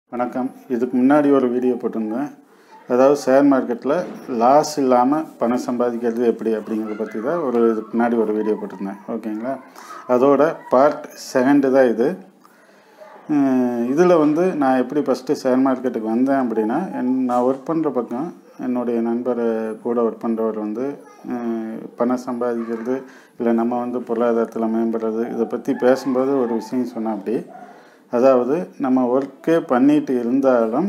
வணக்கம் இதுக்கு முன்னாடி ஒரு வீடியோ போட்டிருந்தேன் அதாவது ஷேர் மார்க்கெட்டில் லாஸ் இல்லாமல் பணம் சம்பாதிக்கிறது எப்படி அப்படிங்கிறத பற்றி தான் ஒரு இதுக்கு முன்னாடி ஒரு வீடியோ போட்டிருந்தேன் ஓகேங்களா அதோட பார்ட் செகண்டு தான் இது இதில் வந்து நான் எப்படி ஃபஸ்ட்டு ஷேர் மார்க்கெட்டுக்கு வந்தேன் அப்படின்னா என் நான் ஒர்க் பண்ணுற பக்கம் என்னுடைய நண்பர் கூட ஒர்க் பண்ணுறவர் வந்து அஹ், பணம் சம்பாதிக்கிறது இல்லை நம்ம வந்து பொருளாதாரத்தில் மேம்படுறது இதை பற்றி பேசும்போது ஒரு விஷயம் சொன்னா அப்படி அதாவது நம்ம ஒர்க்கே பண்ணிட்டு இருந்தாலும்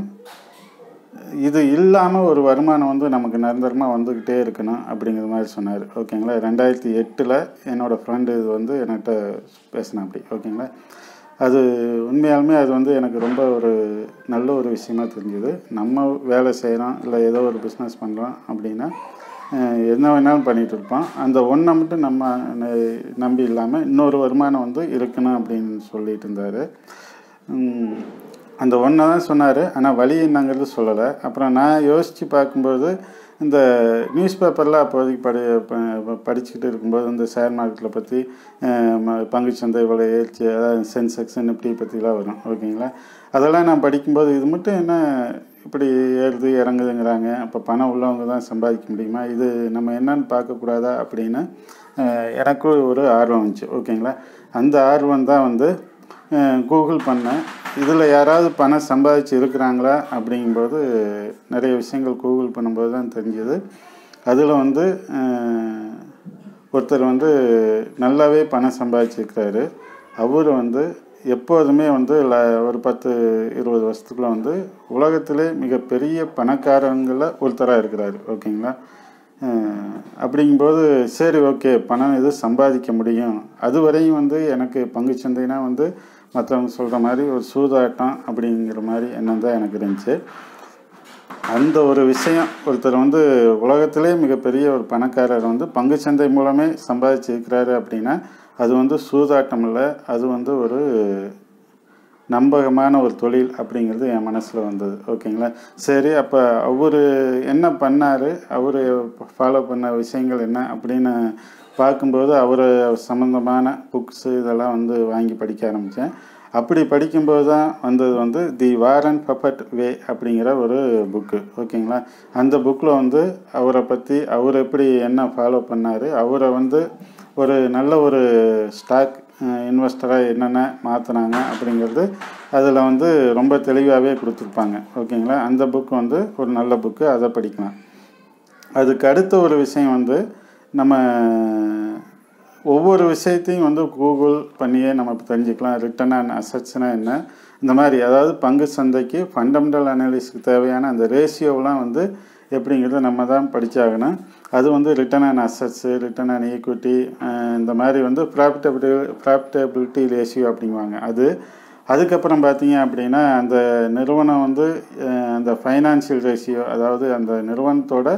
இது இல்லாமல் ஒரு வருமானம் வந்து நமக்கு நிரந்தரமாக வந்துக்கிட்டே இருக்கணும் அப்படிங்கிற மாதிரி சொன்னார் ஓகேங்களா ரெண்டாயிரத்தி எட்டில் என்னோடய ஃப்ரெண்டு இது வந்து என்கிட்ட பேசினா அப்படி ஓகேங்களா அது உண்மையாலுமே அது வந்து எனக்கு ரொம்ப ஒரு நல்ல ஒரு விஷயமா தெரிஞ்சுது நம்ம வேலை செய்கிறோம் இல்லை ஏதோ ஒரு பிஸ்னஸ் பண்ணுறோம் அப்படின்னா அஹ், என்ன வேணாலும் பண்ணிகிட்டு இருப்போம் அந்த ஒன்றை மட்டும் நம்ம ந- நம்பி இல்லாமல் இன்னொரு வருமானம் வந்து இருக்கணும் அப்படின்னு சொல்லிட்டு இருந்தார் உம், அந்த ஒன்றை தான் சொன்னார் ஆனால் வழி என்னங்கிறது சொல்லலை அப்புறம் நான் யோசித்து பார்க்கும்போது இந்த நியூஸ் பேப்பரில் அப்போதைக்கு படி ப- படிச்சுக்கிட்டு இருக்கும்போது இந்த ஷேர் மார்க்கெட்டில் பற்றி பங்குச்சந்தை இவ்வளோ ஏறிச்சு அதாவது சென்செக்ஸ் நிப்டி பற்றிலாம் வரும் ஓகேங்களா அதெல்லாம் நான் படிக்கும்போது இது மட்டும் என்ன இப்படி ஏறுது இறங்குதுங்கிறாங்க அப்போ பணம் உள்ளவங்க தான் சம்பாதிக்க முடியுமா இது நம்ம என்னன்னு பார்க்கக்கூடாதா அப்படின்னு அஹ், எனக்கும் ஒரு ஆர்வம் வந்துச்சு ஓகேங்களா அந்த ஆர்வம் தான் வந்து அஹ், கூகுள் பண்ணேன் இதில் யாராவது பணம் சம்பாதிச்சு இருக்கிறாங்களா அப்படிங்கும்போது நிறைய விஷயங்கள் கூகுள் பண்ணும்போது தான் தெரிஞ்சது அதில் வந்து அஹ், ஒருத்தர் வந்து நல்லாவே பணம் சம்பாதிச்சிருக்கிறாரு அவர் வந்து எப்போதுமே வந்து ல- ஒரு பத்து இருபது வருஷத்துக்குள்ள வந்து உலகத்திலே மிகப்பெரிய பணக்காரங்களில் ஒருத்தராக இருக்கிறாரு ஓகேங்களா அஹ், அப்படிங்கும்போது சரி ஓகே பணம் இது சம்பாதிக்க முடியும் அதுவரையும் வந்து எனக்கு பங்குச்சந்தைனா வந்து மற்றவங்க சொல்கிற மாதிரி ஒரு சூதாட்டம் அப்படிங்கிற மாதிரி எண்ணம் தான் எனக்கு இருந்துச்சு அந்த ஒரு விஷயம் ஒருத்தர் வந்து உலகத்திலே மிகப்பெரிய ஒரு பணக்காரர் வந்து பங்குச்சந்தை மூலமே சம்பாதிச்சிருக்கிறாரு அப்படின்னா அது வந்து சூதாட்டம் இல்லை அது வந்து ஒரு நம்பகமான ஒரு தொழில் அப்படிங்கிறது என் மனசில் வந்தது ஓகேங்களா சரி அப்போ அவர் என்ன பண்ணார் அவர் ஃபாலோ பண்ண விஷயங்கள் என்ன அப்படின்னு பார்க்கும்போது அவர் சம்மந்தமான புக்ஸு இதெல்லாம் வந்து வாங்கி படிக்க ஆரம்பித்தேன் அப்படி படிக்கும்போது தான் வந்தது வந்து தி வாரன் பப்பட் வே அப்படிங்கிற ஒரு புக்கு ஓகேங்களா அந்த புக்கில் வந்து அவரை பற்றி அவர் எப்படி என்ன ஃபாலோ பண்ணார் அவரை வந்து ஒரு நல்ல ஒரு ஸ்டாக் இன்வெஸ்டராக என்னென்ன மாற்றினாங்க அப்படிங்கிறது அதில் வந்து ரொம்ப தெளிவாகவே கொடுத்துருப்பாங்க ஓகேங்களா அந்த புக் வந்து ஒரு நல்ல புக்கு அதை படிக்கலாம் அதுக்கு அடுத்த ஒரு விஷயம் வந்து நம்ம ஒவ்வொரு விஷயத்தையும் வந்து கூகுள் பண்ணியே நம்ம தெரிஞ்சுக்கலாம் ரிட்டர்ன் அண்ட் அசட்ஸ்னால் என்ன இந்த மாதிரி அதாவது பங்கு சந்தைக்கு ஃபண்டமெண்டல் அனாலிசிஸ்க்கு தேவையான அந்த ரேஷியோவெலாம் வந்து எப்படிங்கிறத நம்ம தான் படிச்சாகணும் அது வந்து return and assets return and equity இந்த மாதிரி வந்து ப்ராஃபிட்டபிலிட்டி ப்ராஃபிட்டபிலிட்டி ரேஷியோ அப்படிங்குவாங்க அது அதுக்கப்புறம் பார்த்தீங்க அப்படின்னா அந்த நிறுவனம் வந்து அஹ், அந்த ஃபைனான்சியல் ரேஷியோ அதாவது அந்த நிறுவனத்தோட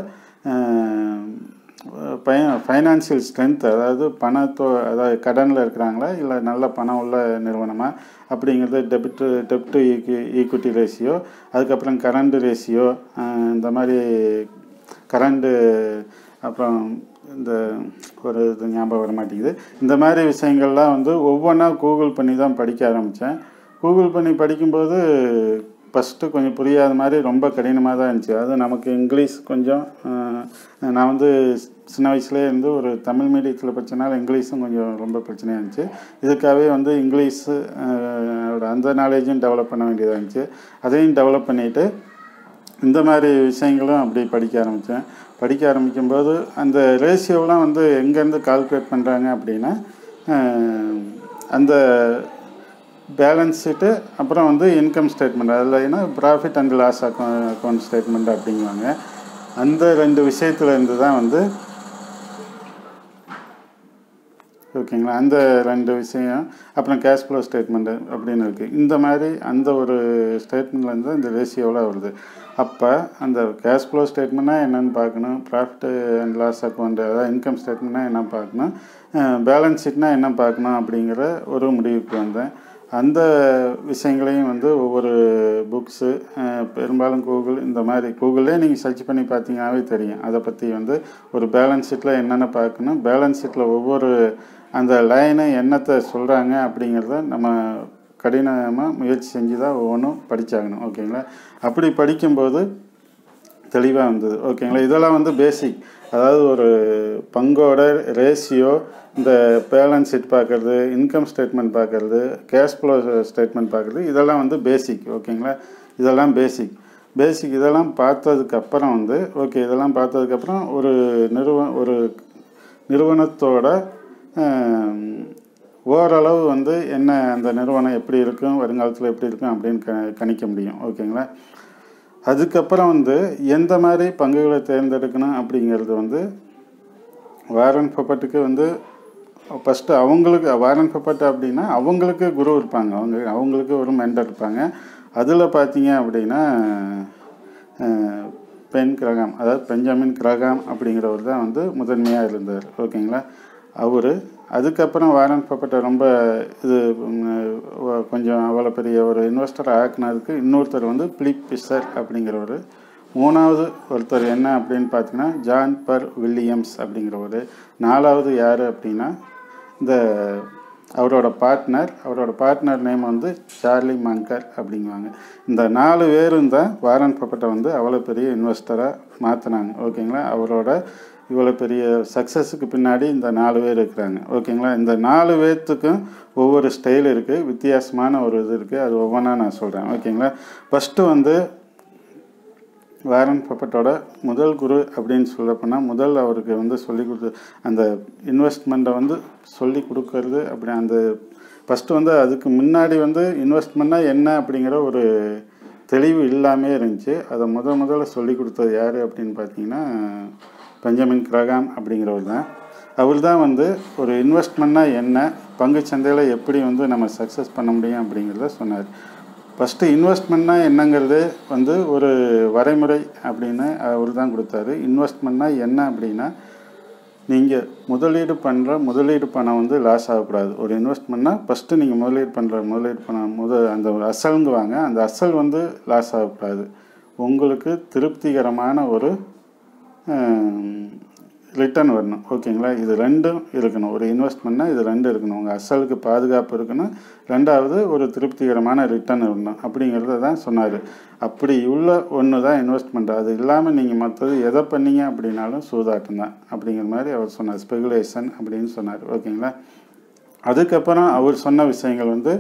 ஃபைனான்சியல் ஸ்ட்ரென்த் அதாவது பணத்தோ அதாவது கடனில் இருக்கிறாங்களா இல்லை நல்ல பணம் உள்ள நிறுவனமா அப்படிங்கிறது டெபிட் டெப்ட் ஈக்விட்டி ரேஷியோ அதுக்கப்புறம் கரண்ட் ரேஷியோ இந்த மாதிரி கரண்ட்டு அப்புறம் இந்த ஒரு இது ஞாபகம் வர மாட்டேங்குது இந்த மாதிரி விஷயங்கள்லாம் வந்து ஒவ்வொன்றா கூகுள் பண்ணி தான் படிக்க ஆரம்பித்தேன் கூகுள் பண்ணி படிக்கும்போது ஃபஸ்ட்டு கொஞ்சம் புரியாத மாதிரி ரொம்ப கடினமாக தான் இருந்துச்சு அது நமக்கு இங்கிலீஷ் கொஞ்சம் அஹ், நான் வந்து சின்ன வயசுலேயே இருந்து ஒரு தமிழ் மீடியத்தில் படித்தனால இங்கிலீஷும் கொஞ்சம் ரொம்ப பிரச்சனையாக இருந்துச்சு இதுக்காகவே வந்து இங்கிலீஷு அஹ், ஓட அந்த நாலேஜும் டெவலப் பண்ண வேண்டியதாக இருந்துச்சு அதையும் டெவலப் பண்ணிவிட்டு இந்த மாதிரி விஷயங்களும் அப்படி படிக்க ஆரம்பித்தேன் படிக்க ஆரம்பிக்கும்போது அந்த ரேஷியோலாம் வந்து எங்கேருந்து கால்குலேட் பண்ணுறாங்க அப்படின்னா அஹ், அந்த பேலன்ஸ் ஷீட்டு அப்புறம் வந்து இன்கம் ஸ்டேட்மெண்ட் அதில் என்ன profit and loss account account statement அப்படிங்குவாங்க அந்த ரெண்டு விஷயத்துல இருந்து தான் வந்து ஓகேங்களா அந்த ரெண்டு விஷயம் அப்புறம் கேஷ் ஃப்ளோ ஸ்டேட்மெண்ட்டு அப்படின்னு இருக்குது இந்த மாதிரி அந்த ஒரு ஸ்டேட்மெண்ட்லேருந்து இந்த ரேஷியோவில் வருது அப்போ அந்த கேஷ் ஃப்ளோ ஸ்டேட்மெண்ட்னா என்னென்னு பார்க்கணும் ப்ராஃபிட் அண்ட் லாஸ் அக்கௌண்ட் அதாவது இன்கம் ஸ்டேட்மெண்ட்னா என்ன பார்க்கணும் பேலன்ஸ் ஷீட்னா என்ன பார்க்கணும் அப்படிங்கிற ஒரு முடிவுக்கு வந்தேன் அந்த விஷயங்களையும் வந்து ஒவ்வொரு புக்ஸு பெரும்பாலும் கூகுள் இந்த மாதிரி கூகுளே நீங்கள் சர்ச் பண்ணி பார்த்தீங்கன்னாவே தெரியும் அதை பற்றி வந்து ஒரு பேலன்ஸ் ஷீட்டில் என்னென்ன பார்க்கணும் பேலன்ஸ் ஷீட்டில் ஒவ்வொரு அந்த லைனு என்னத்தை சொல்கிறாங்க அப்படிங்கிறத நம்ம கடினமாக முயற்சி செஞ்சு தான் ஒவ்வொன்றும் படித்தாகணும் ஓகேங்களா அப்படி படிக்கும்போது தெளிவாக இருந்தது ஓகேங்களா இதெல்லாம் வந்து பேசிக் அதாவது ஒரு பங்கோட ரேஷியோ இந்த பேலன்ஸ் ஷீட் பார்க்குறது இன்கம் ஸ்டேட்மெண்ட் பார்க்குறது கேஷ் ஃப்ளோ ஸ்டேட்மெண்ட் பார்க்குறது இதெல்லாம் வந்து பேசிக் ஓகேங்களா இதெல்லாம் பேசிக் பேசிக் இதெல்லாம் பார்த்ததுக்கப்புறம் வந்து ஓகே இதெல்லாம் பார்த்ததுக்கப்புறம் ஒரு நிறுவ ஒரு நிறுவனத்தோட ஓரளவு வந்து என்ன அந்த நிறுவனம் எப்படி இருக்கும் வருங்காலத்தில் எப்படி இருக்கும் அப்படின்னு க கணிக்க முடியும் ஓகேங்களா அதுக்கப்புறம் வந்து எந்த மாதிரி பங்குகளை தேர்ந்தெடுக்கணும் அப்படிங்கிறது வந்து வாரன் பப்பட்டுக்கு வந்து ஃபஸ்ட்டு அவங்களுக்கு வாரன் பப்பட் அப்படின்னா அவங்களுக்கு குரு இருப்பாங்க அவங்க அவங்களுக்கு ஒரு மென்டர் இருப்பாங்க அதில் பார்த்தீங்க அப்படின்னா பென் கிரகாம் அதாவது பெஞ்சமின் கிரகாம் அப்படிங்கிறவர் தான் வந்து முதன்மையாக இருந்தார் ஓகேங்களா அவர் அதுக்கப்புறம் வாரன் பப்பட்டை ரொம்ப இது கொஞ்சம் அவ்வளோ பெரிய ஒரு இன்வெஸ்டர் ஆக்குனதுக்கு இன்னொருத்தர் வந்து பிலிப் பிசர் அப்படிங்கிறவர் மூணாவது ஒருத்தர் என்ன அப்படின்னு பார்த்தீங்கன்னா ஜான் பர் வில்லியம்ஸ் அப்படிங்கிறவர் நாலாவது யார் அப்படின்னா இந்த அவரோட பார்ட்னர் அவரோட பார்ட்னர் நேம் வந்து சார்லி மங்கர் அப்படிங்குவாங்க இந்த நாலு பேரும் தான் வாரன் பப்பட்டை வந்து அவ்வளோ பெரிய இன்வெஸ்டராக மாற்றினாங்க ஓகேங்களா அவரோட இவ்வளோ பெரிய சக்ஸஸுக்கு பின்னாடி இந்த நாலு பேர் இருக்கிறாங்க ஓகேங்களா இந்த நாலு பேர்த்துக்கும் ஒவ்வொரு ஸ்டைல் இருக்குது வித்தியாசமான ஒரு இது இருக்குது அது ஒவ்வொன்றா நான் சொல்கிறேன் ஓகேங்களா ஃபஸ்ட்டு வந்து வாரன் பப்பட்டோட முதல் குரு அப்படின்னு சொல்லப்போனால் முதல் அவருக்கு வந்து சொல்லி கொடுத்து அந்த இன்வெஸ்ட்மெண்ட்டை வந்து சொல்லி கொடுக்கறது அப்படி அந்த ஃபஸ்ட்டு வந்து அதுக்கு முன்னாடி வந்து இன்வெஸ்ட்மெண்ட்னா என்ன அப்படிங்கிற ஒரு தெளிவு இல்லாமே இருந்துச்சு அதை முத முதல்ல சொல்லி கொடுத்தது யார் அப்படின்னு பார்த்தீங்கன்னா பெஞ்சமின் கிரகாம் அப்படிங்கிறவர் தான் அவர் தான் வந்து ஒரு இன்வெஸ்ட்மெண்ட்னா என்ன பங்கு சந்தையில் எப்படி வந்து நம்ம சக்ஸஸ் பண்ண முடியும் அப்படிங்கிறத சொன்னார் ஃபஸ்ட்டு இன்வெஸ்ட்மெண்ட்னா என்னங்கிறது வந்து ஒரு வரைமுறை அப்படின்னு அவர் தான் கொடுத்தாரு இன்வெஸ்ட்மெண்ட்னா என்ன அப்படின்னா நீங்கள் முதலீடு பண்ணுற முதலீடு பணம் வந்து லாஸ் ஆகக்கூடாது ஒரு இன்வெஸ்ட்மெண்ட்னா ஃபஸ்ட்டு நீங்கள் முதலீடு பண்ணுற முதலீடு பணம் முத அந்த அசல்ங்கு வாங்க அந்த அசல் வந்து லாஸ் ஆகக்கூடாது உங்களுக்கு திருப்திகரமான ஒரு ரிட்டர்ன் வரணும் ஓகேங்களா இது ரெண்டும் இருக்கணும் ஒரு இன்வெஸ்ட்மெண்ட்னா இது ரெண்டும் இருக்கணும் உங்கள் அசலுக்கு பாதுகாப்பு இருக்கணும் ரெண்டாவது ஒரு திருப்திகரமான ரிட்டர்ன் வரணும் அப்படிங்கிறத தான் சொன்னார் அப்படி உள்ள ஒன்று தான் இன்வெஸ்ட்மெண்ட் அது இல்லாமல் நீங்கள் மற்றது எதை பண்ணீங்க அப்படின்னாலும் சூதாட்டம் தான் அப்படிங்கிற மாதிரி அவர் சொன்னார் ஸ்பெகுலேஷன் அப்படின்னு சொன்னார் ஓகேங்களா அதுக்கப்புறம் அவர் சொன்ன விஷயங்கள் வந்து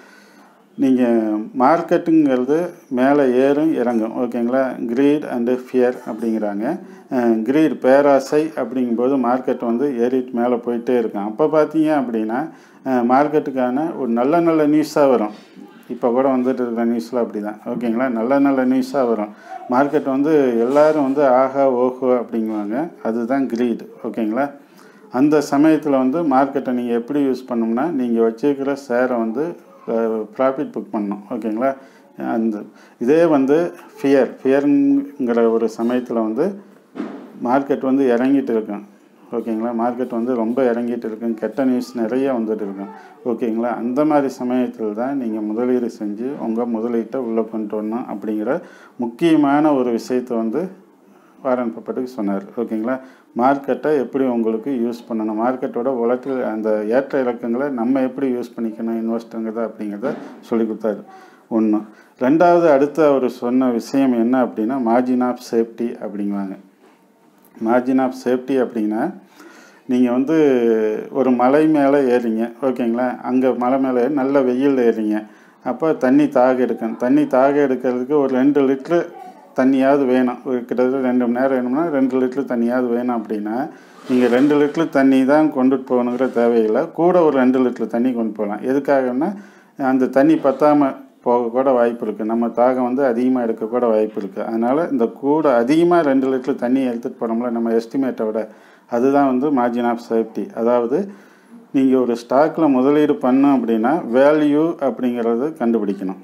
நீங்கள் மார்க்கெட்டுங்கிறது மேலே ஏறும் இறங்கும் ஓகேங்களா க்ரீட் அண்டு ஃபியர் அப்படிங்கிறாங்க க்ரீட் பேராசை அப்படிங்கும்போது மார்க்கெட் வந்து ஏறிட்டு மேலே போயிட்டே இருக்கும் அப்போ பார்த்தீங்க அப்படின்னா மார்க்கெட்டுக்கான ஒரு நல்ல நல்ல நியூஸாக வரும் இப்போ கூட வந்துட்டு இருக்கிற நியூஸில் அப்படி தான் ஓகேங்களா நல்ல நல்ல நியூஸாக வரும் மார்க்கெட் வந்து எல்லோரும் வந்து ஆஹா ஓஹோ அப்படிங்குவாங்க அதுதான் க்ரீட் ஓகேங்களா அந்த சமயத்தில் வந்து மார்க்கெட்டை நீங்கள் எப்படி யூஸ் பண்ணோம்னா நீங்கள் வச்சுருக்கிற ஷேரை வந்து ப்ராஃபிட் புக் பண்ணணும் ஓகேங்களா அந்த இதே வந்து ஃபியர் ஃபியருங்கிற ஒரு சமயத்தில் வந்து மார்க்கெட் வந்து இறங்கிட்டு இருக்கும் ஓகேங்களா மார்க்கெட் வந்து ரொம்ப இறங்கிட்டு இருக்கும் கெட்ட நியூஸ் நிறைய வந்துட்டு இருக்கும் ஓகேங்களா அந்த மாதிரி சமயத்தில் தான் நீங்கள் முதலீடு செஞ்சு உங்கள் முதலீட்டை உள்ளே கொண்டு வரணும் அப்படிங்கிற முக்கியமான ஒரு விஷயத்தை வந்து வாரன் பப்பட்டுக்கு சொன்னார் ஓகேங்களா மார்க்கெட்டை எப்படி உங்களுக்கு யூஸ் பண்ணணும் மார்க்கெட்டோட உலகத்தில் அந்த ஏற்ற இலக்கங்களை நம்ம எப்படி யூஸ் பண்ணிக்கணும் இன்வெஸ்ட்டுங்கிறத அப்படிங்கிறத சொல்லி கொடுத்தாரு ஒன்று ரெண்டாவது அடுத்து அவர் சொன்ன விஷயம் என்ன அப்படின்னா மார்ஜின் ஆஃப் சேஃப்டி அப்படிங்குவாங்க மார்ஜின் ஆஃப் சேஃப்டி அப்படின்னா நீங்கள் வந்து ஒரு மலை மேலே ஏறிங்க ஓகேங்களா அங்கே மலை மேலே நல்ல வெயில் ஏறிங்க அப்போ தண்ணி தாக எடுக்கணும் தண்ணி தாக எடுக்கிறதுக்கு ஒரு ரெண்டு லிட்ரு தண்ணியாவது வேணும் ஒரு கிட்டத்தட்ட ரெண்டு மணி நேரம் வேணும்னா ரெண்டு லிட்ரு தண்ணியாவது வேணும் அப்படின்னா நீங்கள் ரெண்டு லிட்ரு தண்ணி தான் கொண்டுட்டு போகணுங்கிற தேவையில்லை கூட ஒரு ரெண்டு லிட்ரு தண்ணி கொண்டு போகலாம் எதுக்காகன்னா அந்த தண்ணி பத்தாமல் போக கூட வாய்ப்பு இருக்குது நம்ம தாகம் வந்து அதிகமாக எடுக்க கூட வாய்ப்பு இருக்குது அதனால் இந்த கூட அதிகமாக ரெண்டு லிட்ரு தண்ணி எடுத்துகிட்டு போனோம்ல நம்ம எஸ்டிமேட்டை விட அதுதான் வந்து மார்ஜின் ஆஃப் சேஃப்டி அதாவது நீங்கள் ஒரு ஸ்டாக்கில் முதலீடு பண்ணோம் அப்படின்னா வேல்யூ அப்படிங்கிறது கண்டுபிடிக்கணும்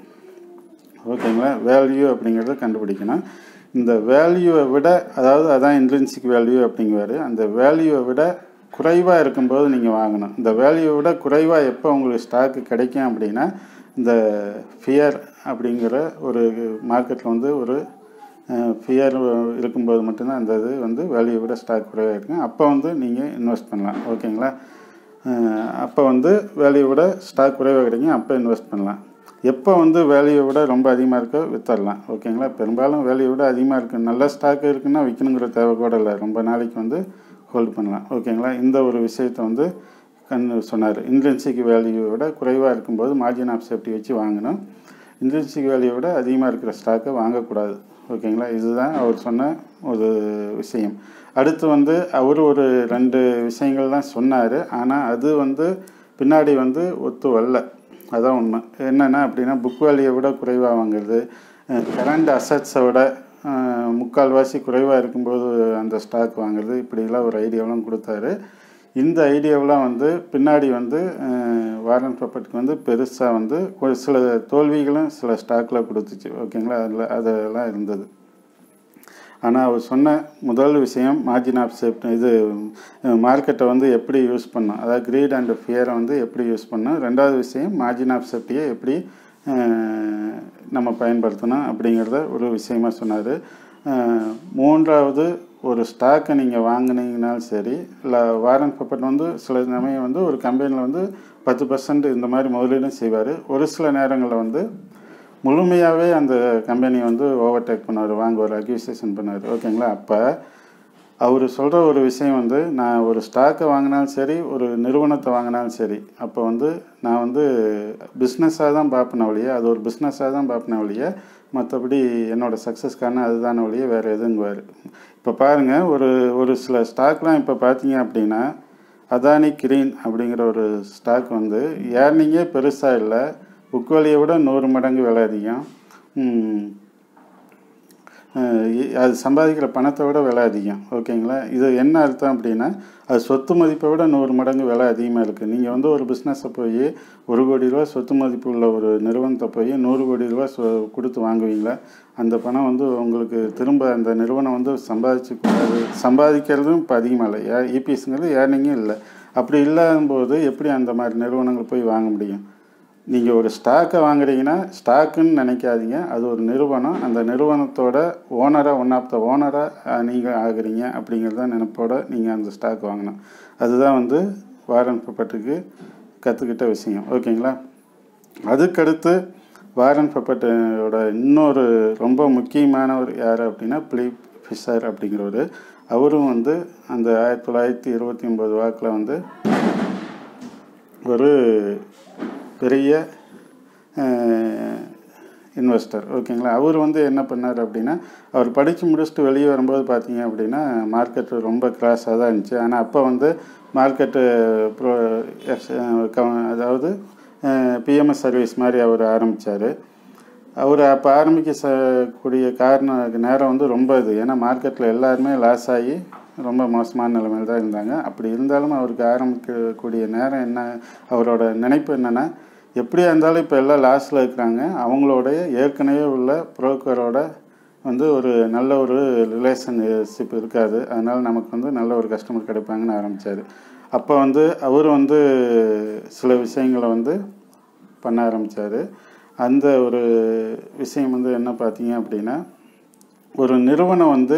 ஓகேங்களா வேல்யூ அப்படிங்கிறத கண்டுபிடிக்கணும் இந்த வேல்யூவை விட அதாவது அதான் இன்ட்ரென்சிக் வேல்யூ அப்படிங்குவார் அந்த வேல்யூவை விட குறைவாக இருக்கும்போது நீங்கள் வாங்கணும் இந்த வேல்யூவை விட குறைவாக எப்போ உங்களுக்கு ஸ்டாக்கு கிடைக்கும் அப்படின்னா இந்த ஃபியர் அப்படிங்கிற ஒரு மார்க்கெட்டில் வந்து ஒரு ஃபியர் இருக்கும்போது மட்டும்தான் அந்த இது வந்து வேல்யூ விட ஸ்டாக் குறைவாக இருக்கும் அப்போ வந்து நீங்கள் இன்வெஸ்ட் பண்ணலாம் ஓகேங்களா அப்போ வந்து வேல்யூ விட ஸ்டாக் குறைவாக கிடைக்கும் அப்போ இன்வெஸ்ட் பண்ணலாம் எப்போ வந்து வேல்யூவை விட ரொம்ப அதிகமாக இருக்கோ வித்தரலாம் ஓகேங்களா பெரும்பாலும் வேல்யூவை விட அதிகமாக இருக்குது நல்ல ஸ்டாக் இருக்குன்னா விற்கணுங்கிற தேவை கூட இல்லை ரொம்ப நாளைக்கு வந்து ஹோல்டு பண்ணலாம் ஓகேங்களா இந்த ஒரு விஷயத்தை வந்து கண் சொன்னார் இன்ட்ரென்சிக் வேல்யூவை விட குறைவாக இருக்கும்போது மார்ஜின் ஆஃப் சேஃப்டி வச்சு வாங்கணும் இன்ட்ரென்சிக் வேல்யூவை விட அதிகமாக இருக்கிற ஸ்டாக்கை வாங்கக்கூடாது ஓகேங்களா இதுதான் அவர் சொன்ன ஒரு விஷயம் அடுத்து வந்து அவர் ஒரு ரெண்டு விஷயங்கள் தான் சொன்னார் ஆனால் அது வந்து பின்னாடி வந்து ஒத்து வரல அதான் உண்மை என்னென்னா அப்படின்னா புக் வேல்யூவை விட குறைவாக வாங்குறது கரண்ட் அசட்ஸை விட அஹ், முக்கால்வாசி குறைவாக இருக்கும்போது அந்த ஸ்டாக் வாங்குறது இப்படிலாம் ஒரு ஐடியாவெலாம் கொடுத்தாரு இந்த ஐடியாவெலாம் வந்து பின்னாடி வந்து அஹ், வாரன் பப்பட்டுக்கு வந்து பெருசாக வந்து ஒரு சில தோல்விகளும் சில ஸ்டாக்கில் கொடுத்துச்சு ஓகேங்களா அதில் அதெல்லாம் இருந்தது ஆனால் அவர் சொன்ன முதல் விஷயம் மார்ஜின் ஆஃப் சேஃப்டி இது மார்க்கெட்டை வந்து எப்படி யூஸ் பண்ணணும் அதாவது கிரீட் அண்ட் ஃபியரை வந்து எப்படி யூஸ் பண்ணணும் ரெண்டாவது விஷயம் மார்ஜின் ஆஃப் சேஃப்டியை எப்படி அஹ், நம்ம பயன்படுத்தணும் அப்படிங்கிறத ஒரு விஷயமா சொன்னார் மூன்றாவது ஒரு ஸ்டாக்கை நீங்கள் வாங்கினீங்கனாலும் சரி இல்லை வாரன் பப்பட் வந்து சில சமயம் வந்து ஒரு கம்பெனியில் வந்து பத்து பர்சன்ட் இந்த மாதிரி முதலீடும் செய்வார் ஒரு சில நேரங்களில் வந்து முழுமையாகவே அந்த கம்பெனியை வந்து ஓவர்டேக் பண்ணார் வாங்குவார் அக்யூசியேஷன் பண்ணார் ஓகேங்களா அப்போ அவர் சொல்கிற ஒரு விஷயம் வந்து நான் ஒரு ஸ்டாக்கை வாங்கினாலும் சரி ஒரு நிறுவனத்தை வாங்கினாலும் சரி அப்போ வந்து நான் வந்து பிஸ்னஸாக தான் பார்ப்பேன் ஒழிய அது ஒரு பிஸ்னஸாக தான் பார்ப்பேன் ஒழிய மற்றபடி என்னோட சக்ஸஸ் காரணம் அதுதான ஒழிய வேறு எதுங்குவார் இப்போ பாருங்கள் ஒரு ஒரு சில ஸ்டாக்லாம் இப்போ பார்த்தீங்க அப்படின்னா அதானி கிரீன் அப்படிங்கிற ஒரு ஸ்டாக் வந்து ஏர்னிங்கே பெருசாக இல்லை புக் வேலையை விட நூறு மடங்கு விலை அதிகம் ம், அஹ் இ- அது சம்பாதிக்கிற பணத்தை விட விலை அதிகம் ஓகேங்களா இது என்ன அர்த்தம் அப்படின்னா அது சொத்து மதிப்பை விட நூறு மடங்கு விலை அதிகமாக இருக்குது நீங்கள் வந்து ஒரு பிஸ்னஸை போய் ஒரு கோடி ரூபா சொத்து மதிப்பு உள்ள ஒரு நிறுவனத்தை போய் நூறு கோடி ரூபா சொ கொடுத்து வாங்குவீங்களா அந்த பணம் வந்து உங்களுக்கு திரும்ப அந்த நிறுவனம் வந்து சம்பாதிச்சு அது சம்பாதிக்கிறதும் இப்போ அதிகமாக இல்லை ஏ இபிஎஸ்ங்கிறது ஏர்னிங்கும் இல்லை அப்படி இல்லாதபோது எப்படி அந்த மாதிரி நிறுவனங்கள் போய் வாங்க முடியும் நீங்கள் ஒரு ஸ்டாக்கை வாங்குறீங்கன்னா ஸ்டாக்குன்னு நினைக்காதீங்க அது ஒரு நிறுவனம் அந்த நிறுவனத்தோட ஓனராக ஒன் ஆஃப் த ஓனராக நீங்கள் ஆகுறீங்க அப்படிங்கிறத நினைப்போட நீங்கள் அந்த ஸ்டாக் வாங்கணும் அதுதான் வந்து வாரன் பப்பட்டுக்கு கற்றுக்கிட்ட விஷயம் ஓகேங்களா அதுக்கடுத்து வாரன் பப்பட்டோட இன்னொரு ரொம்ப முக்கியமானவர் யார் அப்படின்னா பிலிப் ஃபிஷர் அப்படிங்கிறவர் அவரும் வந்து அந்த ஆயிரத்தி தொள்ளாயிரத்தி இருபத்தி ஒம்பது வாக்கில் வந்து ஒரு பெரிய இன்வெஸ்டர் ஓகேங்களா அவர் வந்து என்ன பண்ணார் அப்படின்னா அவர் படித்து முடிச்சுட்டு வெளியே வரும்போது பார்த்தீங்க அப்படின்னா மார்க்கெட்டு ரொம்ப கிராஸாக தான் இருந்துச்சு ஆனால் அப்போ வந்து மார்க்கெட்டு ப்ரோ எக்ஸ் க- அதாவது பிஎம்எஸ் சர்வீஸ் மாதிரி அவர் ஆரம்பித்தார் அவர் அப்போ ஆரம்பிக்க ச கூடிய காரணம் நேரம் வந்து ரொம்ப இது ஏன்னா மார்க்கெட்டில் எல்லாருமே லாஸ் ஆகி ரொம்ப மோசமான நிலைமையில் தான் இருந்தாங்க அப்படி இருந்தாலும் அவருக்கு ஆரம்பிக்கக்கூடிய நேரம் என்ன அவரோட நினைப்பு என்னென்னா எப்படியா இருந்தாலும் இப்போ எல்லாம் லாஸில் இருக்கிறாங்க அவங்களோடைய ஏற்கனவே உள்ள புரோக்கரோட வந்து ஒரு நல்ல ஒரு ரிலேஷன்ஷிப் இருக்காது அதனால் நமக்கு வந்து நல்ல ஒரு கஸ்டமர் கிடைப்பாங்கன்னு ஆரம்பித்தார் அப்போ வந்து அவர் வந்து சில விஷயங்களை வந்து பண்ண ஆரம்பித்தார் அந்த ஒரு விஷயம் வந்து என்ன பார்த்தீங்க அப்படின்னா ஒரு நிறுவனம் வந்து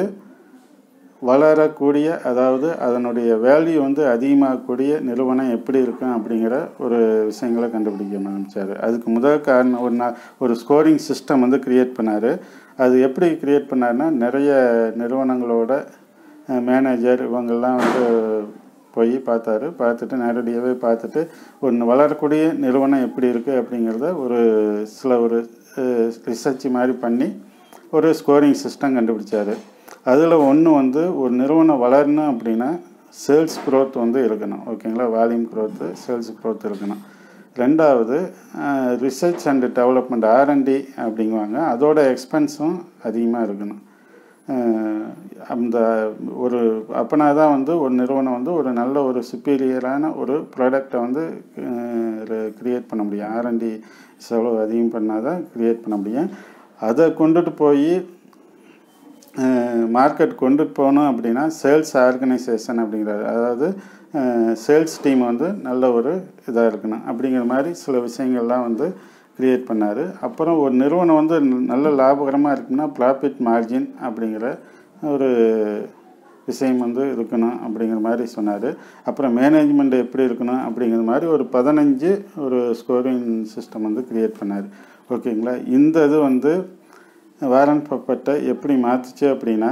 வளரக்கூடிய அதாவது அதனுடைய வேல்யூ வந்து அதிகமாகக்கூடிய நிறுவனம் எப்படி இருக்கும் அப்படிங்கிற ஒரு விஷயங்களை கண்டுபிடிக்க ஆரம்பித்தார் அதுக்கு முதல் காரணம் ஒரு நா ஒரு ஸ்கோரிங் சிஸ்டம் வந்து க்ரியேட் பண்ணார் அது எப்படி க்ரியேட் பண்ணாருன்னா நிறைய நிறுவனங்களோட மேனேஜர் இவங்கெல்லாம் வந்து போய் பார்த்தாரு பார்த்துட்டு நேரடியாகவே பார்த்துட்டு ஒரு வளரக்கூடிய நிறுவனம் எப்படி இருக்குது அப்படிங்கிறத ஒரு சில ஒரு ரிசர்ச் மாதிரி பண்ணி ஒரு ஸ்கோரிங் சிஸ்டம் கண்டுபிடிச்சாரு அதில் ஒன்று வந்து ஒரு நிறுவனம் வளரணும் அப்படின்னா சேல்ஸ் growth வந்து இருக்கணும் ஓகேங்களா வால்யூம் growth சேல்ஸ் growth இருக்கணும் ரெண்டாவது ரிசர்ச் அண்ட் டெவலப்மெண்ட் ஆர்என்டி அப்படிங்குவாங்க அதோட எக்ஸ்பென்ஸும் அதிகமாக இருக்கணும் அஹ் அந்த ஒரு அப்போனா தான் வந்து ஒரு நிறுவனம் வந்து ஒரு நல்ல ஒரு சுப்பீரியரான ஒரு ப்ராடக்டை வந்து க்ரியேட் பண்ண முடியும் ஆர்என்டி செலவு அதிகம் பண்ணால் தான் க்ரியேட் பண்ண முடியும் அதை கொண்டுட்டு போய் மார்க்கெட் கொண்டுட்டு போகணும் அப்படின்னா சேல்ஸ் ஆர்கனைசேஷன் அப்படிங்கிறது அதாவது சேல்ஸ் டீம் வந்து நல்ல ஒரு இதாக இருக்கணும் அப்படிங்கிற மாதிரி சில விஷயங்கள்லாம் வந்து க்ரியேட் பண்ணார் அப்புறம் ஒரு நிறுவனம் வந்து நல்ல லாபகரமாக இருக்குன்னா ப்ராஃபிட் மார்ஜின் அப்படிங்கிற ஒரு விஷயம் வந்து இருக்கணும் அப்படிங்கிற மாதிரி சொன்னார் அப்புறம் மேனேஜ்மெண்ட் எப்படி இருக்கணும் அப்படிங்கிற மாதிரி ஒரு பதினஞ்சு ஒரு ஸ்கோரிங் சிஸ்டம் வந்து க்ரியேட் பண்ணார் ஓகேங்களா இந்த இது வந்து வாரன் பப்பட்டை எப்படி மாற்றுச்சு அப்படின்னா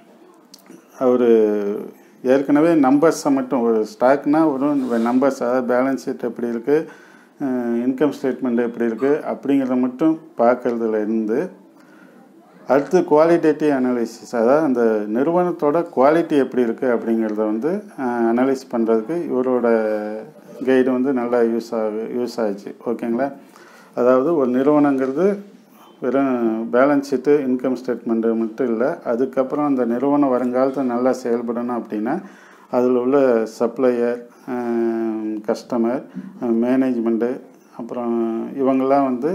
அவர் ஏற்கனவே நம்பர்ஸை மட்டும் ஒரு ஸ்டாக்னா ஒரு நம்பர்ஸ் அதாவது பேலன்ஸ் ஷீட் எப்படி இருக்குது இன்கம் ஸ்டேட்மெண்ட் எப்படி இருக்குது அப்படிங்கிறத மட்டும் பார்க்குறதுல இருந்து அடுத்து குவாலிட்டேட்டிவ் அனாலிசிஸ் அதாவது அந்த நிறுவனத்தோட குவாலிட்டி எப்படி இருக்குது அப்படிங்கிறத வந்து அனலைஸ் பண்ணுறதுக்கு இவரோட கைடு வந்து நல்லா யூஸ் ஆகு யூஸ் ஆச்சு ஓகேங்களா அதாவது ஒரு நிறுவனங்கிறது வெறும் பேலன்ஸ் ஷீட்டு இன்கம் ஸ்டேட்மெண்ட்டு மட்டும் இல்லை அதுக்கப்புறம் அந்த நிறுவனம் வருங்காலத்தில் நல்லா செயல்படணும் அப்படின்னா அதில் உள்ள சப்ளையர் கஸ்டமர் மேனேஜ்மெண்ட்டு அப்புறம் இவங்கெல்லாம் வந்து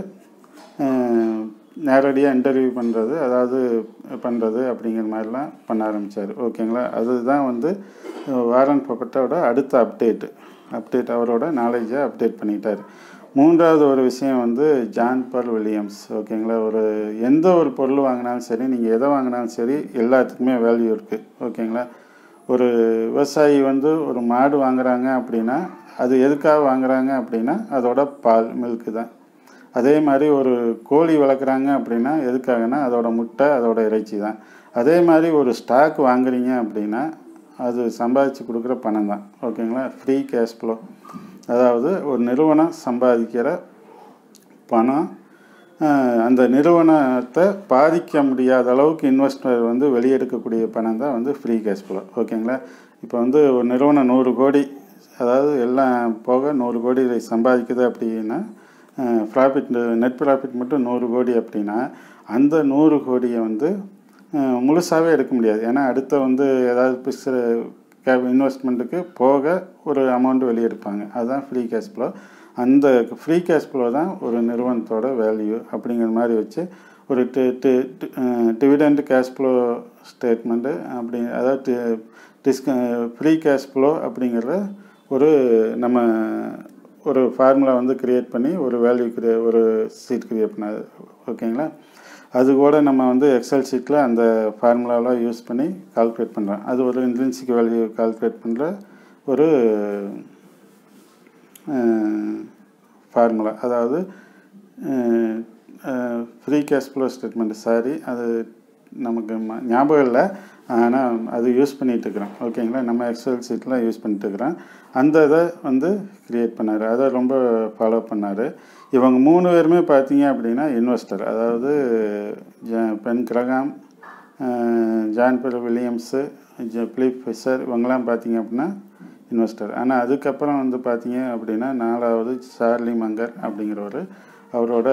நேரடியாக இன்டர்வியூ பண்ணுறது அதாவது பண்ணுறது அப்படிங்கிற மாதிரிலாம் பண்ண ஆரம்பித்தார் ஓகேங்களா அதுதான் வந்து வாரன் பப்பட்டோட அடுத்த அப்டேட்டு அப்டேட் அவரோட நாலேஜை அப்டேட் பண்ணிட்டார் மூன்றாவது ஒரு விஷயம் வந்து ஜான் பால் வில்லியம்ஸ் ஓகேங்களா ஒரு எந்த ஒரு பொருள் வாங்கினாலும் சரி நீங்கள் எதை வாங்கினாலும் சரி எல்லாத்துக்குமே வேல்யூ இருக்குது ஓகேங்களா ஒரு விவசாயி வந்து ஒரு மாடு வாங்குறாங்க அப்படின்னா அது எதுக்காக வாங்குறாங்க அப்படின்னா அதோட பால் மில்க்கு தான் அதே மாதிரி ஒரு கோழி வளர்க்குறாங்க அப்படின்னா எதுக்காகனா அதோட முட்டை அதோட இறைச்சி தான் அதே மாதிரி ஒரு ஸ்டாக் வாங்குறீங்க அப்படின்னா அது சம்பாதிச்சு கொடுக்குற பணம் தான் ஓகேங்களா ஃப்ரீ கேஷ் ஃப்ளோ அதாவது ஒரு நிறுவனம் சம்பாதிக்கிற பணம் அந்த நிறுவனத்தை பாதிக்க முடியாத அளவுக்கு இன்வெஸ்டர் வந்து வெளியெடுக்கக்கூடிய பணம் தான் வந்து ஃப்ரீ கேஷ் ஃப்ளோ ஓகேங்களா இப்போ வந்து ஒரு நிறுவனம் நூறு கோடி அதாவது எல்லாம் போக நூறு கோடி சம்பாதிக்குது அப்படின்னா ப்ராஃபிட் நெட் ப்ராஃபிட் மட்டும் நூறு கோடி அப்படின்னா அந்த நூறு கோடியை வந்து முழுசாகவே எடுக்க முடியாது ஏன்னா அடுத்த வந்து ஏதாவது பிக்சர் கே இன்வெஸ்ட்மெண்ட்டுக்கு போக ஒரு அமௌண்ட் வெளியெடுப்பாங்க அதுதான் ஃப்ரீ கேஷ் ஃப்ளோ அந்த ஃப்ரீ கேஷ் ஃப்ளோ தான் ஒரு நிறுவனத்தோட வேல்யூ அப்படிங்கிற மாதிரி வச்சு ஒரு D D dividend cash flow statement அப்படி அதாவது டிஸ்க ஃப்ரீ கேஷ் ஃப்ளோ அப்படிங்கிற ஒரு நம்ம ஒரு ஃபார்முலா வந்து க்ரியேட் பண்ணி ஒரு வேல்யூ க்ரியே ஒரு சீட் க்ரியேட் பண்ணாது ஓகேங்களா அது கூட நம்ம வந்து எக்ஸல் ஷீட்டில் அந்த ஃபார்முலாவெலாம் யூஸ் பண்ணி கால்குலேட் பண்ணுறோம் அது ஒரு இன்ட்ரின்சிக் வேல்யூ கால்குலேட் பண்ணுற ஒரு ஃபார்முலா அதாவது free cash flow statement sorry அது நமக்கு ஞாபகம் இல்லை ஆனால் அது யூஸ் பண்ணிகிட்டு இருக்கிறோம் ஓகேங்களா நம்ம எக்ஸல் ஷீட்டில் யூஸ் பண்ணிட்டு இருக்கிறோம் அந்த இதை வந்து க்ரியேட் பண்ணார் அதை ரொம்ப ஃபாலோ பண்ணார் இவங்க மூணு பேருமே பார்த்தீங்க அப்படின்னா இன்வெஸ்டர் அதாவது Ben Graham John Bell Williams Philip Fisher இவங்கெல்லாம் பார்த்தீங்க அப்படின்னா இன்வெஸ்டர் ஆனால் அதுக்கப்புறம் வந்து பார்த்தீங்க அப்படின்னா நாலாவது சார்லி மங்கர் அப்படிங்கிறவர் அவரோட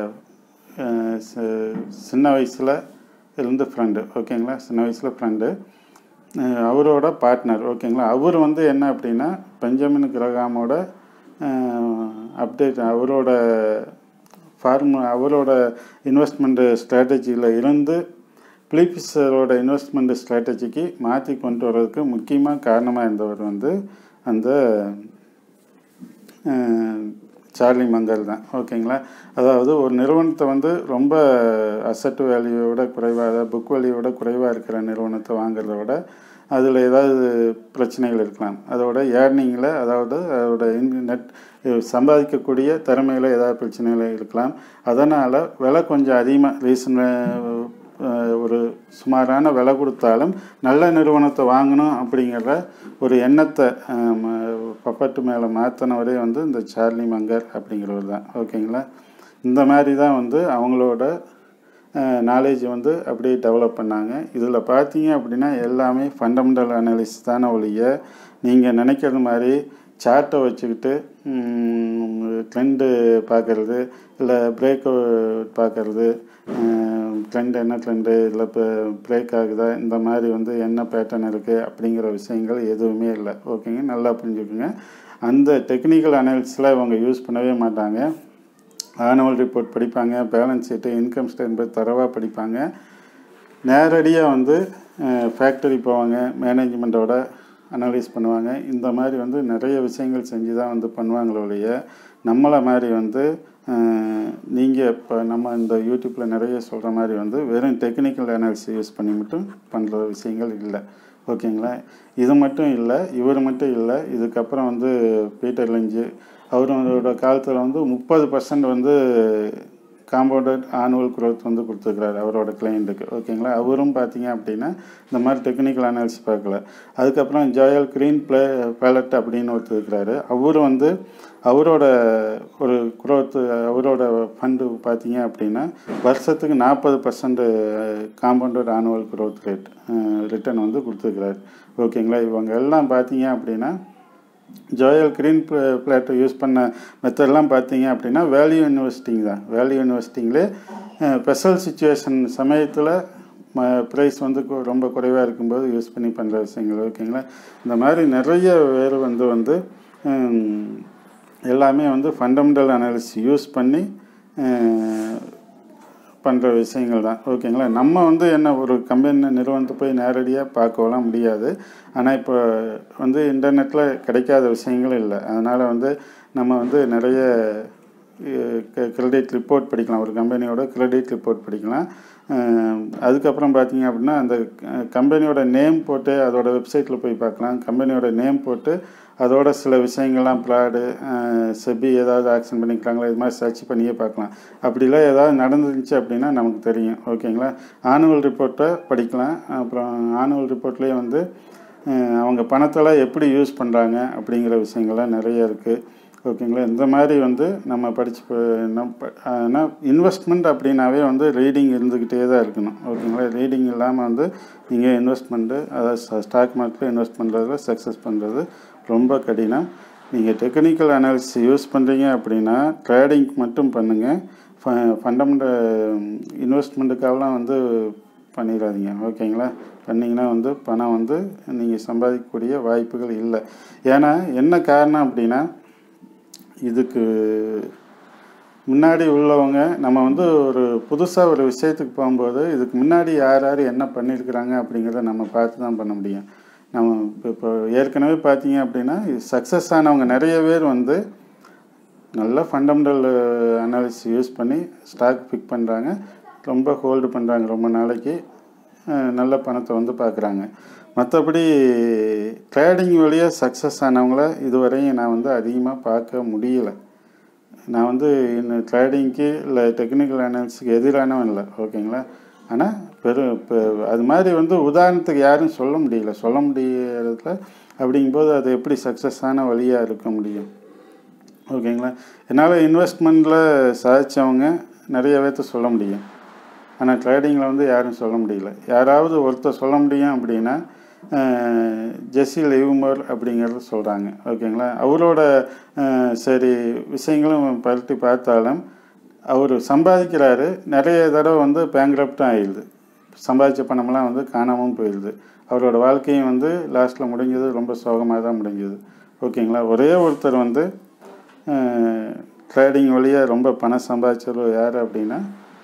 சின்ன வயசில் இருந்து ஃப்ரெண்டு ஓகேங்களா சின்ன வயசில் ஃப்ரெண்டு அவரோட பார்ட்னர் ஓகேங்களா அவர் வந்து என்ன அப்படின்னா பெஞ்சமின் கிரகாமோட அப்டேட் அவரோட ஃபார்மு அவரோட இன்வெஸ்ட்மெண்ட்டு ஸ்ட்ராட்டஜியில் இருந்து பிலிப்ஸரோட இன்வெஸ்ட்மெண்ட் ஸ்ட்ராட்டஜிக்கு மாற்றி கொண்டு வர்றதுக்கு முக்கியமாக காரணமாக இருந்தவர் வந்து அந்த சார்லி மங்கல் தான் ஓகேங்களா அதாவது ஒரு நிறுவனத்தை வந்து ரொம்ப அசட் வேல்யூவோட குறைவாக அதாவது புக் வேல்யூவோட குறைவாக இருக்கிற நிறுவனத்தை வாங்குறத விட அதில் ஏதாவது பிரச்சனைகள் இருக்கலாம் அதோட ஏர்னிங்கில் அதாவது அதோட நெட் சம்பாதிக்கக்கூடிய திறமையில் ஏதாவது பிரச்சனைகள் இருக்கலாம் அதனால் விலை கொஞ்சம் அதிகமாக ரீசன் ஒரு சுமாரான விலை கொடுத்தாலும் நல்ல நிறுவனத்தை வாங்கணும் அப்படிங்கிற ஒரு எண்ணத்தை பப்பட்டு மேலே மாற்றினவரே வந்து இந்த சார்லி மங்கர் அப்படிங்கிறவர் தான் ஓகேங்களா இந்த மாதிரி தான் வந்து அவங்களோட நாலேஜ் வந்து அப்படியே டெவலப் பண்ணாங்க இதில் பார்த்தீங்க அப்படின்னா எல்லாமே ஃபண்டமெண்டல் அனாலிசிஸ் தானே ஒழிய நீங்கள் நினைக்கிறது மாதிரி சார்ட்டை வச்சுக்கிட்டு ட்ரெண்டு பார்க்குறது இல்லை பிரேக் பார்க்குறது ட்ரெண்ட் என்ன ட்ரெண்டு இல்லை இப்போ பிரேக் ஆகுதா இந்த மாதிரி வந்து என்ன பேட்டர்ன் இருக்குது அப்படிங்கிற விஷயங்கள் எதுவுமே இல்லை ஓகேங்க நல்லா புரிஞ்சுக்குங்க அந்த டெக்னிக்கல் அனாலிசிஸில் இவங்க யூஸ் பண்ணவே மாட்டாங்க ஆனுவல் ரிப்போர்ட் படிப்பாங்க பேலன்ஸ் ஷீட்டு இன்கம் ஸ்டேட்மெண்ட் தரவாக படிப்பாங்க நேரடியாக வந்து ஃபேக்டரி போவாங்க மேனேஜ்மெண்ட்டோட அனலைஸ் பண்ணுவாங்க இந்த மாதிரி வந்து நிறைய விஷயங்கள் செஞ்சு தான் வந்து பண்ணுவாங்களே ஒழிய நம்மளை மாதிரி வந்து நீங்கள் இப்போ நம்ம இந்த யூடியூப்பில் நிறைய சொல்கிற மாதிரி வந்து வெறும் டெக்னிக்கல் அனாலிசிஸ் யூஸ் பண்ணி மட்டும் பண்ணுற விஷயங்கள் இல்லை ஓகேங்களா இது மட்டும் இல்லை இவர் மட்டும் இல்லை இதுக்கப்புறம் வந்து பீட்டர் லிஞ்சு அவரோட காலத்தில் வந்து முப்பது பர்சன்ட் வந்து காம்பவுண்டட் ஆனுவல் growth வந்து கொடுத்துருக்குறாரு அவரோட கிளைண்ட்டுக்கு ஓகேங்களா அவரும் பார்த்தீங்க அப்படின்னா இந்த மாதிரி டெக்னிக்கல் அனாலிசிஸ் பார்க்கல அதுக்கப்புறம் ஜோயல் க்ரீன் பிளே பேலட் அப்படின்னு ஒருத்தர் இருக்கிறாரு அவரும் வந்து அவரோட ஒரு growth அவரோட ஃபண்டு பார்த்தீங்க அப்படின்னா வருஷத்துக்கு நாற்பது percent compounded annual growth rate return வந்து கொடுத்துருக்குறாரு ஓகேங்களா இவங்க எல்லாம் பார்த்தீங்க அப்படின்னா ஜோயல் க்ரீன் பிளேட்டை யூஸ் பண்ண மெத்தட்லாம் பார்த்தீங்க அப்படின்னா வேல்யூ இன்வெஸ்டிங் தான் வேல்யூ இன்வெஸ்டிங்லேயே ஸ்பெஷல் சுச்சுவேஷன் சமயத்தில் ப்ரைஸ் வந்து கு- ரொம்ப குறைவாக இருக்கும்போது யூஸ் பண்ணி பண்ணுற விஷயங்கள் ஓகேங்களா இந்த மாதிரி நிறைய பேர் வந்து வந்து ஹம், எல்லாமே வந்து ஃபண்டமெண்டல் அனாலிசிஸ் யூஸ் பண்ணி பண்ணுற விஷயங்கள் தான் ஓகேங்களா நம்ம வந்து என்ன ஒரு கம்பெனி நிறுவனத்தை போய் நேரடியாக பார்க்கலாம் முடியாது ஆனால் இப்போ வந்து இன்டர்நெட்டில் கிடைக்காத விஷயங்களும் இல்லை அதனால் வந்து நம்ம வந்து நிறைய கிரெடிட் ரிப்போர்ட் படிக்கலாம் ஒரு கம்பெனியோட கிரெடிட் ரிப்போர்ட் படிக்கலாம் அஹ் அதுக்கப்புறம் பார்த்தீங்க அப்படின்னா அந்த கம்பெனியோட நேம் போட்டு அதோட வெப்சைட்டில் போய் பார்க்கலாம் கம்பெனியோட நேம் போட்டு அதோட சில விஷயங்கள்லாம் ப்ளாடு செபி ஏதாவது ஆக்ஷன் பண்ணிக்கிறாங்களா இது மாதிரி சர்ச் பண்ணியே பார்க்கலாம் அப்படிலாம் ஏதாவது நடந்துருந்துச்சு அப்படின்னா நமக்கு தெரியும் ஓகேங்களா ஆனுவல் ரிப்போர்ட்டை படிக்கலாம் அப்புறம் ஆனுவல் ரிப்போர்ட்லேயே வந்து அஹ் அவங்க பணத்தெல்லாம் எப்படி யூஸ் பண்ணுறாங்க அப்படிங்கிற விஷயங்கள்லாம் நிறைய இருக்குது ஓகேங்களா இந்த மாதிரி வந்து நம்ம படித்து ஆனால் இன்வெஸ்ட்மெண்ட் அப்படின்னாவே வந்து ரீடிங் இருந்துக்கிட்டே தான் இருக்கணும் ஓகேங்களா ரீடிங் இல்லாமல் வந்து நீங்கள் இன்வெஸ்ட்மெண்ட்டு அதாவது ஸ்டாக் மார்க்கெட்டில் இன்வெஸ்ட் பண்ணுறதுல சக்ஸஸ் பண்ணுறது ரொம்ப கடினம் நீங்கள் டெக்னிக்கல் அனாலிசிஸ் யூஸ் பண்ணுறீங்க அப்படின்னா ட்ரேடிங் மட்டும் பண்ணுங்கள் ஃபண்டமெண்டல் இன்வெஸ்ட்மெண்ட்டுக்காகலாம் வந்து பண்ணிடாதீங்க ஓகேங்களா பண்ணிங்கன்னா வந்து பணம் வந்து நீங்கள் சம்பாதிக்கக்கூடிய வாய்ப்புகள் இல்லை ஏன்னா என்ன காரணம் அப்படின்னா இதுக்கு முன்னாடி உள்ளவங்க நம்ம வந்து ஒரு புதுசாக ஒரு விஷயத்துக்கு போகும்போது இதுக்கு முன்னாடி யார் யார் என்ன பண்ணியிருக்கிறாங்க அப்படிங்கிறத நம்ம பார்த்து தான் பண்ண முடியும் நம்ம இப்போ இப்போ ஏற்கனவே பார்த்தீங்க அப்படின்னா சக்ஸஸ் ஆனவங்க நிறைய பேர் வந்து நல்ல ஃபண்டமெண்டல் அனாலிசிஸ் யூஸ் பண்ணி ஸ்டாக் பிக் பண்ணுறாங்க ரொம்ப ஹோல்டு பண்ணுறாங்க ரொம்ப நாளைக்கு அஹ், நல்ல பணத்தை வந்து பார்க்குறாங்க மற்றபடி ட்ரேடிங் வழியாக சக்ஸஸ் ஆனவங்கள இதுவரையும் நான் வந்து அதிகமாக பார்க்க முடியல நான் வந்து இன்னும் ட்ரேடிங்க்கு இல்லை டெக்னிக்கல் அனாலிசிஸ்க்கு எதிரானவன் இல்லை ஓகேங்களா ஆனால் பெரும் இப்போ அது மாதிரி வந்து உதாரணத்துக்கு யாரும் சொல்ல முடியல சொல்ல முடியறதுல அப்படிங்கும்போது அது எப்படி சக்ஸஸான வழியாக இருக்க முடியும் ஓகேங்களா என்னால் இன்வெஸ்ட்மெண்ட்டில் சாதிச்சவங்க நிறைய பேர்த்த சொல்ல முடியும் ஆனால் ட்ரேடிங்கில் வந்து யாரும் சொல்ல முடியல யாராவது ஒருத்தர் சொல்ல முடியும் அப்படின்னா அஹ், ஜெஸ்ஸி லிவ்மர் அப்படிங்கிறது சொல்கிறாங்க ஓகேங்களா அவரோட அஹ், சரி விஷயங்களும் பரட்டி பார்த்தாலும் அவர் சம்பாதிக்கிறாரு நிறைய தடவை வந்து பேங்க்ரப்டும் ஆயிடுது சம்பாதிச்ச பணமெல்லாம் வந்து காணாமல் போயிடுது அவரோட வாழ்க்கையும் வந்து லாஸ்ட்டில் முடிஞ்சது ரொம்ப சோகமாக தான் முடிஞ்சது ஓகேங்களா ஒரே ஒருத்தர் வந்து ட்ரேடிங் வழியாக ரொம்ப பணம் சம்பாதிச்சவர் யார் அப்படின்னா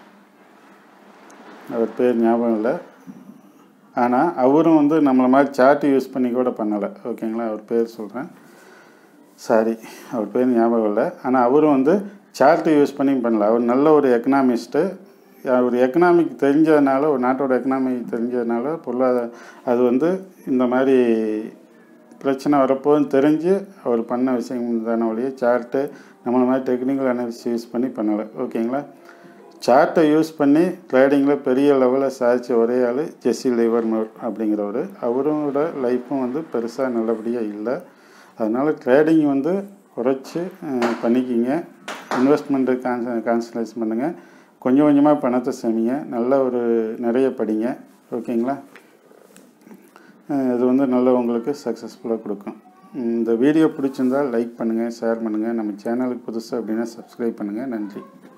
அவர் பேர் ஞாபகம் இல்லை ஆனால் அவரும் வந்து நம்மளை மாதிரி சார்ட் யூஸ் பண்ணி கூட பண்ணலை ஓகேங்களா அவர் பேர் சொல்கிறேன் சாரி அவர் பேர் ஞாபகம் இல்லை ஆனால் அவரும் வந்து சார்ட்டு யூஸ் பண்ணி பண்ணல அவர் நல்ல ஒரு எக்கனாமிஸ்ட்டு அவர் எக்கனாமிக் தெரிஞ்சதுனால ஒரு நாட்டோட எக்கனாமிக் தெரிஞ்சதுனால பொருளாதார அது வந்து இந்த மாதிரி பிரச்சனை வரப்போகுதுன்னு தெரிஞ்சு அவர் பண்ண விஷயம் தானே ஒழிய சார்ட்டு நம்மளை மாதிரி டெக்னிக்கல் அனாலிசிஸ் யூஸ் பண்ணி பண்ணலை ஓகேங்களா சார்ட்டை யூஸ் பண்ணி ட்ரேடிங்கில் பெரிய லெவலில் சாதிச்ச ஒரே ஆள் ஜெஸ்ஸி லிவர்மோர் அப்படிங்கிறவர் அவரோட லைஃப்பும் வந்து பெருசாக நல்லபடியாக இல்லை அதனால் ட்ரேடிங் வந்து குறைச்சி அஹ், பண்ணிக்கிங்க இன்வெஸ்ட்மெண்ட்டு கான்ச கான்சன்ட்ரேஷன் பண்ணுங்கள் கொஞ்சம் கொஞ்சமாக பணத்தை சேமிங்க நல்ல ஒரு நிறைய படிங்க ஓகேங்களா அஹ், இது வந்து நல்ல உங்களுக்கு சக்ஸஸ்ஃபுல்லாக கொடுக்கும் இந்த வீடியோ பிடிச்சிருந்தால் லைக் பண்ணுங்கள் ஷேர் பண்ணுங்கள் நம்ம சேனலுக்கு புதுசு அப்படின்னா சப்ஸ்கிரைப் பண்ணுங்கள் நன்றி